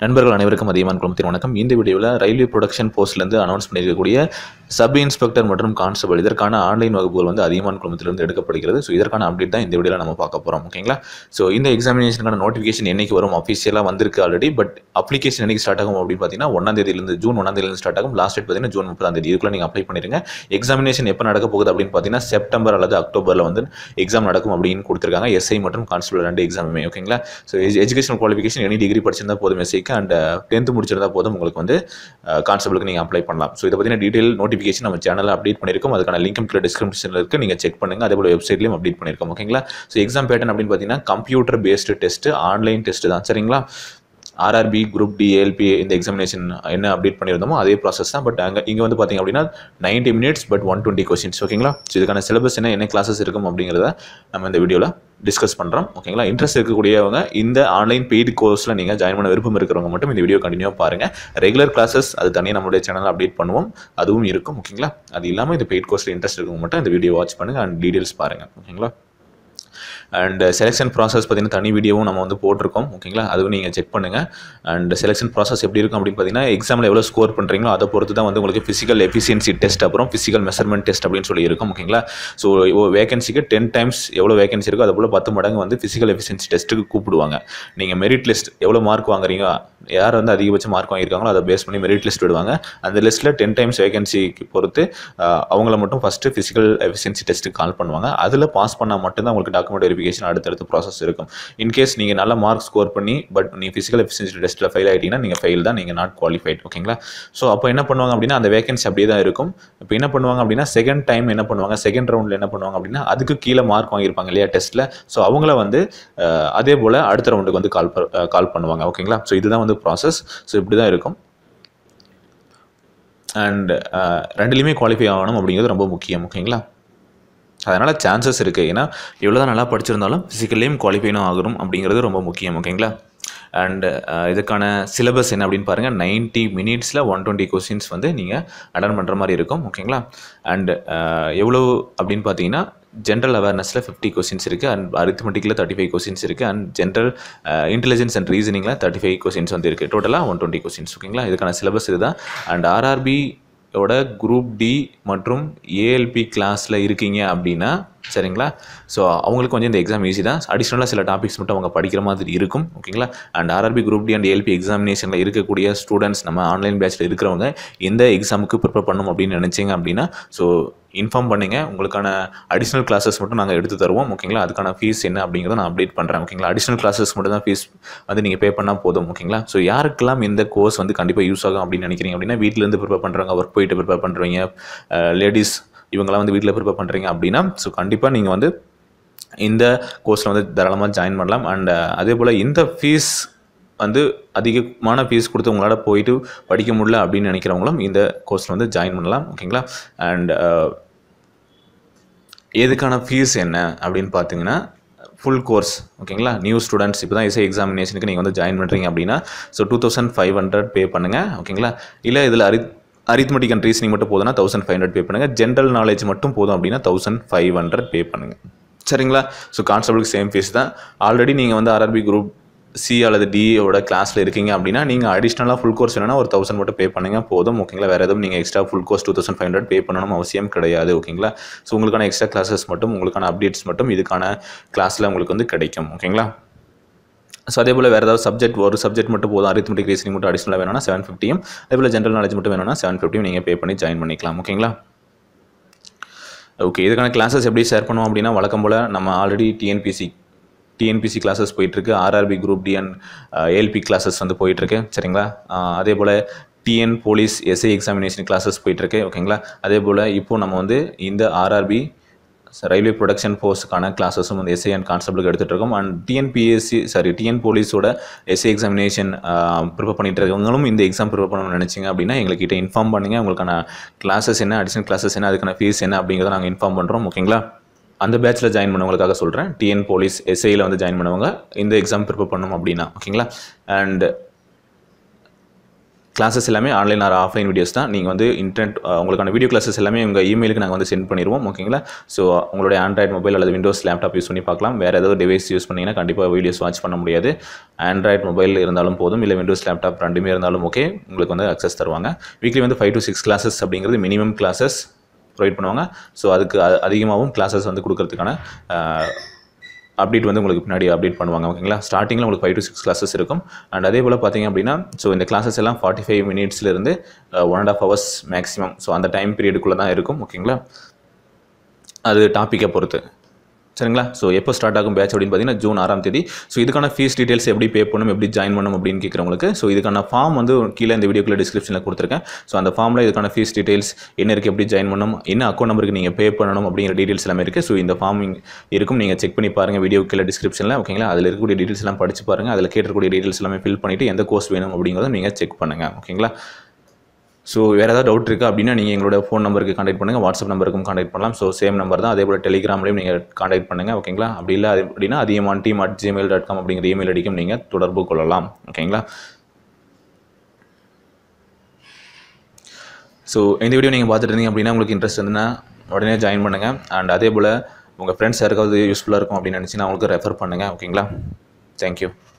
நண்பர்கள் அனைவருக்கும் அதிகமான குழுமத்தின் வணக்கம் இந்த வீடியோவில் ரயில்வே ப்ரொடக்ஷன் போஸ்ட்லேருந்து அனௌன்ஸ் பண்ணியிருக்கக்கூடிய சப் இன்ஸ்பெக்டர் மற்றும் கான்ஸ்டபிள் இதற்கான ஆன்லைன் வகுப்புகள் வந்து அதிகமான குழுமத்திலிருந்து எடுக்கப்படுகிறது ஸோ இதற்கான அப்டேட் தான் இந்த வீடியோவில் நம்ம பார்க்க போகிறோம் ஓகேங்களா ஸோ இந்த எக்ஸாமினேஷனுக்கான நோட்டிஃபிகேஷன் என்னைக்கு வரும் அஃபிஷியலாக வந்திருக்கு ஆல்ரெடி பட் அப்ளிகேஷன் என்னைக்கு ஸ்டார்ட் ஆகும் அப்படின்னு பார்த்தீங்கன்னா ஒன்றாம் தேதியிலிருந்து ஜூன் ஒன்றாம் தேதியிலிருந்து ஸ்டார்ட் ஆகும் லாஸ்ட் டேட் பார்த்தீங்கன்னா ஜூன் முப்பதாம் தேதி இதுக்குள்ள நீங்கள் அப்ளை பண்ணிருங்க எக்ஸாமினேஷன் எப்போ நடக்க போகுது அப்படின்னு பார்த்தீங்கன்னா செப்டம்பர் அல்லது அக்டோபரில் வந்து எக்ஸாம் நடக்கும் அப்படின்னு கொடுத்துருக்காங்க எஸ்ஐ மற்றும் கான்ஸ்டபிள் ரெண்டு எக்ஸாமுமே ஓகேங்களா so education qualification any degree படிச்சிருந்தா போதும் எஸ்ஐக்கு அண்ட் டென்த்து முடிச்சிருந்தா போதும் உங்களுக்கு வந்து கான்ஸ்டபிளுக்கு நீங்கள் அப்ளை பண்ணலாம் ஸோ இதை பற்றின டீட்டெயில் நோட்டிஃபிகேஷன் நம்ம சேனலில் அப்டேட் பண்ணியிருக்கோம் அதுக்கான லிங்க் கீழே டிஸ்கிரிப்ஷனில் இருக்குது நீங்கள் செக் பண்ணுங்கள் அதே போல் வெப்சைட்லையும் அப்டேட் பண்ணியிருக்கோம் ஓகேங்களா ஸோ எக்ஸாம் பேட்டர்ன் அப்படின்னு பார்த்தீங்கன்னா computer based test online test தான் சரிங்களா ஆர்ஆர்பி குரூப் டி ஏஎல்பி இந்த எக்ஸாமினேஷன் என்ன அப்டேட் பண்ணியிருந்தோமோ அதே ப்ராசஸ் தான் பட் அங்கே இங்கே வந்து பார்த்தீங்க அப்படின்னா ninety minutes but one twenty questions ஓகேங்களா ஸோ இதுக்கான சிலபஸ் என்ன என்ன கிளாஸஸ் இருக்கும் அப்படிங்கிறத நம்ம இந்த வீடியோவில் டிஸ்கஸ் பண்ணுறோம் ஓகேங்களா இன்ட்ரெஸ்ட் இருக்கக்கூடியவங்க இந்த ஆன்லைன் பெய்டு கோர்ஸில் நீங்கள் ஜாயின் பண்ண விருப்பம் இருக்கிறவங்க மட்டும் இந்த வீடியோ கண்டினியூவாக பாருங்கள் ரெகுலர் கிளாஸஸ் அது தனியாக நம்மளுடைய சேனலில் அப்டேட் பண்ணுவோம் அதுவும் இருக்கும் ஓகேங்களா அது இல்லாமல் இந்த பெய்ட் கோர்ஸில் இன்ட்ரெஸ்ட் இருக்கவங்க மட்டும் இந்த வீடியோ வாட்ச் பண்ணுங்கள் அண்ட் டீடைல்ஸ் பாருங்கள் ஓகேங்களா அண்ட் செலெக்ஷன் ப்ராசஸ் பார்த்தீங்கன்னா தனி வீடியோவும் நம்ம வந்து போட்டிருக்கோம் ஓகேங்களா அதுவும் நீங்கள் செக் பண்ணுங்கள் அண்ட் செலெக்ஷன் ப்ராசஸ் எப்படி இருக்கும் அப்படின்னு பார்த்தீங்கன்னா எக்ஸாமில் எவ்வளோ ஸ்கோர் பண்ணுறீங்களோ அதை பொறுத்து தான் வந்து உங்களுக்கு ஃபிசிக்கல் எஃபிஷியன்சி டெஸ்ட் அப்புறம் ஃபிசிக்கல் மெஷர்மெண்ட் டெஸ்ட் அப்படின்னு சொல்லி இருக்கும் ஓகேங்களா ஸோ வேகன்சிக்கு டென் டைம்ஸ் எவ்வளோ வேகன்சி இருக்கோ அது போல் பத்து மடங்கு வந்து ஃபிசிக்கல் எஃபிஷியன்சி டெஸ்ட்டுக்கு கூப்பிடுவாங்க நீங்கள் மெரிட் லிஸ்ட் எவ்வளோ மார்க் வாங்குறீங்க யார் வந்து அதிகபட்ச மார்க் வாங்கியிருக்காங்களோ அதை பேஸ் பண்ணி மெரிட் லிஸ்ட் விடுவாங்க அந்த லிஸ்ட்டில் டென் டைம்ஸ் வேகன்சிக்கு பொறுத்து அவங்கள மட்டும் ஃபஸ்ட்டு ஃபிசிக்கல் எஃபிஷியன்சி டெஸ்ட்டுக்கு கால் பண்ணுவாங்க அதில் பாஸ் பண்ணால் மட்டும்தான் உங்களுக்கு டாக்குமெண்ட் வெரிஃபிகேஷன் அடுத்தடுத்த ப்ராசஸ் இருக்கும் இன்கேஸ் நீங்கள் நல்ல மார்க் ஸ்கோர் பண்ணி பட் நீ ஃபிசிக்கல் எஃபிஷியன்சி டெஸ்ட்டில் ஃபெயில் ஆகிட்டீங்கன்னா நீங்கள் ஃபெயில் தான் நீங்கள் நாட் குவாலிஃபைட் ஓகேங்களா ஸோ அப்போ என்ன பண்ணுவாங்க அப்படின்னா அந்த வேகன்சி அப்படியே தான் இருக்கும் இப்போ என்ன பண்ணுவாங்க அப்படின்னா செகண்ட் டைம் என்ன பண்ணுவாங்க செகண்ட் ரவுண்டில் என்ன பண்ணுவாங்க அப்படின்னா அதுக்கு கீழே மார்க் வாங்கியிருப்பாங்க இல்லையா டெஸ்ட்டில் ஸோ அவங்கள வந்து அதே போல் அடுத்த ரவுண்டுக்கு வந்து கால் கால் பண்ணுவாங்க ஓகேங்களா ஸோ இதுதான் வந்து ப்ராசஸ் ஸோ இப்படி தான் இருக்கும் அண்ட் ரெண்டுலேயுமே குவாலிஃபை ஆகணும் அப்படிங்கிறது ரொம்ப முக்கியம் ஓகேங்களா அதனால் சான்சஸ் இருக்குது ஏன்னா எவ்வளோ தான் நல்லா படிச்சிருந்தாலும் ஃபிசிக்கல்லையும் குவாலிஃபைனும் ஆகணும் அப்படிங்கிறது ரொம்ப முக்கியம் ஓகேங்களா அண்ட் இதுக்கான சிலபஸ் என்ன அப்படின்னு பாருங்கள் நைன்ட்டி மினிட்ஸில் ஒன் டுவெண்ட்டி கொஸ்டின்ஸ் வந்து நீங்கள் அட்டன் பண்ணுற மாதிரி இருக்கும் ஓகேங்களா அண்ட் எவ்வளோ அப்படின்னு பார்த்தீங்கன்னா ஜென்ரல் அவேர்னஸில் ஃபிஃப்டி கொஸ்டின்ஸ் இருக்குது அண்ட் அரித்மெட்டிக்கில் தேர்ட்டி ஃபைவ் கொஸ்டின்ஸ் இருக்குது அண்ட் ஜென்ரல் இன்டெலிஜென்ஸ் அண்ட் ரீசனிங்கில் தேர்ட்டி ஃபைவ் கொஸ்டின்ஸ் வந்து இருக்குது டோட்டலாக ஒன் டுவெண்ட்டி கொஸ்டின்ஸ் ஓகேங்களா இதுக்கான சிலபஸ் இதுதான் அண்ட் ஆர்ஆர்பி ஓட குரூப் டி மற்றும் ஏஎல்பி கிளாஸில் இருக்கீங்க அப்படின்னா சரிங்களா ஸோ அவங்களுக்கு கொஞ்சம் இந்த எக்ஸாம் ஈஸி தான் அடிஷ்னலாக சில டாபிக்ஸ் மட்டும் அவங்க படிக்கிற மாதிரி இருக்கும் ஓகேங்களா and RRB group D and ALP எக்ஸாமினேஷனில் இருக்கக்கூடிய ஸ்டூடெண்ட்ஸ் நம்ம ஆன்லைன் பேட்சில் இருக்கிறவங்க எந்த எக்ஸாமுக்கு ப்ரிப்பேர் பண்ணணும் அப்படின்னு நினச்சிங்க அப்படின்னா ஸோ இன்ஃபார்ம் பண்ணுங்க உங்களுக்கான அடிஷ்னல் கிளாஸஸ் மட்டும் நாங்கள் எடுத்து தருவோம் ஓகேங்களா அதுக்கான ஃபீஸ் என்ன அப்படிங்கிறத நான் அப்டேட் பண்ணுறேன் ஓகேங்களா அடிஷ்னல் கிளாஸஸ் மட்டும் தான் ஃபீஸ் வந்து நீங்கள் பே பண்ணால் போதும் ஓகேங்களா ஸோ யாருக்கெல்லாம் இந்த கோர்ஸ் வந்து கண்டிப்பாக யூஸ் ஆகும் அப்படின்னு நினைக்கிறீங்க அப்படின்னா வீட்டிலேருந்து ப்ரிப்பேர் பண்ணுறவங்க ஒர்க் போயிட்டு ப்ரிப்பேர் பண்ணுறவங்க லேடிஸ் இவங்கெல்லாம் வந்து வீட்டில் ப்ரிப்பேர் பண்ணுறீங்க அப்படின்னா ஸோ கண்டிப்பாக நீங்கள் வந்து இந்த கோர்ஸில் வந்து தாராளமாக ஜாயின் பண்ணலாம் அண்ட் அதே போல் இந்த ஃபீஸ் வந்து அதிகமான ஃபீஸ் கொடுத்து உங்களால் போயிட்டு படிக்க முடியல அப்படின்னு நினைக்கிறவங்களும் இந்த கோர்ஸில் வந்து ஜாயின் பண்ணலாம் ஓகேங்களா அண்ட் எதுக்கான ஃபீஸ் என்ன அப்படின்னு பார்த்தீங்கன்னா ஃபுல் கோர்ஸ் ஓகேங்களா நியூ ஸ்டூடெண்ட்ஸ் இப்போ தான் இசை எக்ஸாமினேஷனுக்கு நீங்கள் வந்து ஜாயின் பண்ணுறீங்க அப்படின்னா so two thousand five hundred pay பண்ணுங்கள் ஓகேங்களா இல்லை இதில் அரி அரித்மெட்டிக் அண்ட் ரீசனிங் மட்டும் போதுன்னா தௌசண்ட் ஃபைவ் ஹண்ட்ரட் பே பண்ணுங்கள் ஜென்ரல் நாலேஜ் மட்டும் போதும் அப்படின்னா தௌசண்ட் ஃபைவ் ஹண்ட்ரட் பே பண்ணுங்கள் சரிங்களா ஸோ கான்ஸ்டபிளுக்கு சேம் ஃபீஸ் தான் ஆல்ரெடி நீங்கள் வந்து ஆர்ஆர்பி குரூப் சி அல்லது டியோட கிளாஸில் இருக்கீங்க அப்படின்னா நீங்கள் அடிஷ்னலாக ஃபுல் கோர்ஸ் வேணும்னா ஒரு தௌசண்ட் மட்டும் பே பண்ணுங்க போதும் ஓகேங்களா வேறு எதுவும் நீங்கள் extra full course two thousand five hundred pay பண்ணணும் அவசியம் கிடையாது ஓகேங்களா ஸோ உங்களுக்கான எக்ஸ்ட்ரா கிளாஸஸ் மட்டும் உங்களுக்கான அப்டேட்ஸ் மட்டும் இதுக்கான கிளாஸில் உங்களுக்கு வந்து கிடைக்கும் ஓகேங்களா ஸோ அதே போல் வேறு ஏதாவது சப்ஜெக்ட் ஒரு சப்ஜெக்ட் மட்டும் போதும் அரித்மெட்டிக் ரீசனிங் மட்டும் அடிஷனலாக வேணும்னா செவன் ஃபிஃப்டியும் அதே போல் ஜென்ரல் நாலேஜ் மட்டும் வேணும்னா செவன் ஃபிஃப்டியும் நீங்கள் பே பண்ணி ஜாயின் பண்ணிக்கலாம் ஓகேங்களா ஓகே இதுக்கான கிளாஸஸ் எப்படி ஷேர் பண்ணுவோம் அப்படின்னா வழக்கம் போல் நம்ம ஆல்ரெடி டிஎன்பிசி டிஎன்பிசி கிளாஸஸ் போயிட்டுருக்கு RRB group D and ALP classes வந்து போயிட்டுருக்கு சரிங்களா அதே போல் TN police SI examination classes போயிட்டுருக்கு ஓகேங்களா அதே போல் இப்போது நம்ம வந்து இந்த ஆர்ஆர்பி ரயில்வே ப்ரொடக்ஷன் ஃபோர்ஸுக்கான கிளாஸஸும் வந்து எஸ்ஐ அண்ட் கான்ஸ்டபிளுக்கு எடுத்துகிட்டு இருக்கோம் அண்ட் டிஎன்பிஎஸ்சி சாரி டிஎன் போலீஸோட எஸ்ஐ எக்ஸாமினேஷன் ப்ரிப்பேர் பண்ணிட்டு இருக்கவங்களும் இந்த எக்ஸாம் ப்ரிப்பேர் பண்ணணும்னு நினச்சிங்க அப்படின்னா எங்கள்கிட்ட இன்ஃபார்ம் பண்ணுங்கள் உங்களுக்கான கிளாஸஸ் என்ன அடிஷனல் கிளாஸஸ் என்ன அதுக்கான ஃபீஸ் என்ன அப்படிங்கிறத நாங்கள் இன்ஃபார்ம் பண்ணுறோம் ஓகேங்களா அந்த பேட்சில் ஜாயின் பண்ணவங்களுக்காக சொல்கிறேன் டிஎன் போலீஸ் எஸ்ஐயில் வந்து ஜாயின் பண்ணவங்க இந்த எக்ஸாம் ப்ரிப்பேர் பண்ணணும் அப்படின்னா ஓகேங்களா அண்ட் கிளாஸஸ் எல்லாமே ஆன்லைன் ஆர் ஆஃப்லைன் வீடியோஸ் தான் நீங்கள் வந்து இன்டர்நெட் உங்களுக்கான வீடியோ கிளாஸஸ் எல்லாமே உங்கள் இமெயிலுக்கு நாங்கள் வந்து சென்ட் பண்ணிடுவோம் ஓகேங்களா ஸோ உங்களுடைய ஆண்ட்ராய்ட் மொபைல் அல்லது விண்டோஸ் லேப்டாப் யூஸ் பண்ணி பார்க்கலாம் வேறு ஏதாவது டிவைஸ் யூஸ் பண்ணிங்கன்னா கண்டிப்பாக வீடியோஸ் வாட்ச் பண்ண முடியாது ஆண்ட்ராய்ட் மொபைல் இருந்தாலும் போதும் இல்லை விண்டோஸ் லேப்டாப் ரெண்டுமே இருந்தாலும் ஓகே உங்களுக்கு வந்து அக்சஸ் தருவாங்க வீக்லி வந்து ஃபைவ் டு சிக்ஸ் கிளாஸஸ் அப்படிங்கிறது மினிமம் கிளாஸஸ் ப்ரொவைட் பண்ணுவாங்க ஸோ அதுக்கு அ- அதிகமாகவும் கிளாஸஸ் வந்து கொடுக்கறதுக்கான அப்டேட் வந்து உங்களுக்கு பின்னாடி அப்டேட் பண்ணுவாங்க ஓகேங்களா ஸ்டார்டிங்கில் உங்களுக்கு ஃபைவ் டு சிக்ஸ் கிளாஸஸ் இருக்கும் அண்ட் அதே போல் பார்த்தீங்க அப்படின்னா ஸோ இந்த கிளாஸஸ் எல்லாம் ஃபார்ட்டி ஃபைவ் மினிட்ஸ்லேருந்து one and half hours maximum so அந்த டைம் பீரியடுக்குள்ளே தான் இருக்கும் ஓகேங்களா அது டாப்பிக்கை பொறுத்து சரிங்களா ஸோ எப்போ ஸ்டார்ட் ஆகும் பேட்ச் அப்படின்னு பார்த்தீங்கன்னா ஜூன் ஆறாம் தேதி ஸோ இதுக்கான ஃபீஸ் டீடைல்ஸ் எப்படி பே பண்ணணும் எப்படி ஜாயின் பண்ணணும் அப்படின்னு கேட்குறவங்களுக்கு ஸோ இதுக்கான ஃபார்ம் வந்து கீழே இந்த வீடியோக்குள்ள டிஸ்கிரிப்ஷனில் கொடுத்துருக்கேன் ஸோ அந்த ஃபார்மில் இதுக்கான ஃபீஸ் டீடைல்ஸ் என்ன இருக்குது எப்படி ஜாயின் பண்ணணும் என்ன அக்கௌண்ட் நம்பருக்கு நீங்கள் பே பண்ணணும் அப்படிங்கிற டீடைல்ஸ் எல்லாமே இருக்குது ஸோ இந்த ஃபார்ம் இருக்கும் நீங்கள் செக் பண்ணி பாருங்கள் வீடியோ கீழே டிஸ்கிரிப்ஷனில் ஓகேங்களா அதில் இருக்கக்கூடிய டீடைல்ஸ் எல்லாம் படிச்சு பாருங்கள் அதில் கேட்டக்கூடிய டீடைல்ஸ் எல்லாமே ஃபில் பண்ணிவிட்டு எந்த கோர்ஸ் வேணும் அப்படிங்கிறத நீங்கள் செக் பண்ணுங்கள் ஓகேங்களா ஸோ வேறு ஏதாவது டவுட் இருக்குது அப்படின்னா நீங்கள் எங்களோட ஃபோன் நம்பருக்கு கான்டாக்ட் பண்ணுங்கள் வாட்ஸ்அப் நம்பருக்கும் கான்டாக்ட் பண்ணலாம் ஸோ சேம் நம்பர் தான் அதே போல் டெலிகிராம்லையும் நீங்கள் கான்டாக்ட் பண்ணுங்கள் ஓகேங்களா அப்படி இல்லை அது அப்படின்னா அதிகமான team at Gmail dot com அப்படிங்கிற இமெயில் ஐடிக்கும் நீங்கள் தொடர்பு கொள்ளலாம் ஓகேங்களா ஸோ இந்த வீடியோ நீங்கள் பார்த்துட்டு இருந்தீங்க அப்படின்னா உங்களுக்கு இன்ட்ரெஸ்ட் இருந்ததுன்னா உடனே ஜாயின் பண்ணுங்கள் அண்ட் அதே போல் உங்கள் ஃப்ரெண்ட்ஸ் யாருக்காவது யூஸ்ஃபுல்லாக இருக்கும் அப்படின்னு நினச்சிங்கன்னா அவங்களுக்கு ரெஃபர் பண்ணுங்கள் ஓகேங்களா தேங்க்யூ